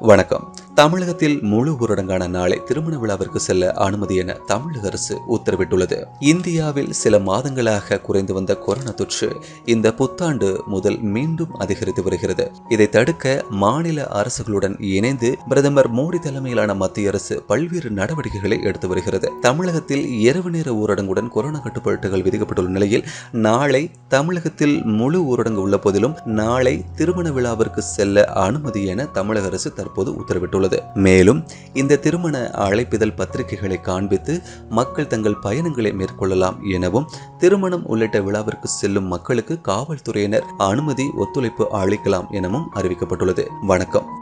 வணக்கம் தமிழகத்தில் முழு ஊரடங்கான நாளை திருமண விழாவிற்கு செல்ல அனுமதி என தமிழக அரசு உத்தரவிட்டுள்ளது இந்தியாவில் சில மாதங்களாக குறைந்து வந்த கொரோனா தொற்று இந்த புத்தாண்டு முதல் மீண்டும் அதிகரித்து வருகிறது இதை தடுக்க மாநில அரசுகளுடன் இணைந்து பிரதமர் மோடி தலைமையிலான மத்திய அரசு பல்வேறு நடவடிக்கைகளை எடுத்து வருகிறது தமிழகத்தில் இரவு நேர ஊரடங்குடன் கொரோனா கட்டுப்பாட்டுகள் விதிக்கப்பட்டுள்ள நிலையில் நாளை தமிழகத்தில் முழு ஊரடங்கு உள்ள போதிலும் நாளை திருமண விழாவிற்கு செல்ல அனுமதி என தமிழக அரசு தற்போது உத்தரவிட்டுள்ளது மேலும் இந்த திருமண அழைப்பிதழ் பத்திரிகைகளை காண்பித்து மக்கள் தங்கள் பயணங்களை மேற்கொள்ளலாம் எனவும் திருமணம் உள்ளிட்ட விழாவிற்கு செல்லும் மக்களுக்கு காவல்துறையினர் அனுமதி ஒத்துழைப்பு அளிக்கலாம் எனவும் அறிவிக்கப்பட்டுள்ளது வணக்கம்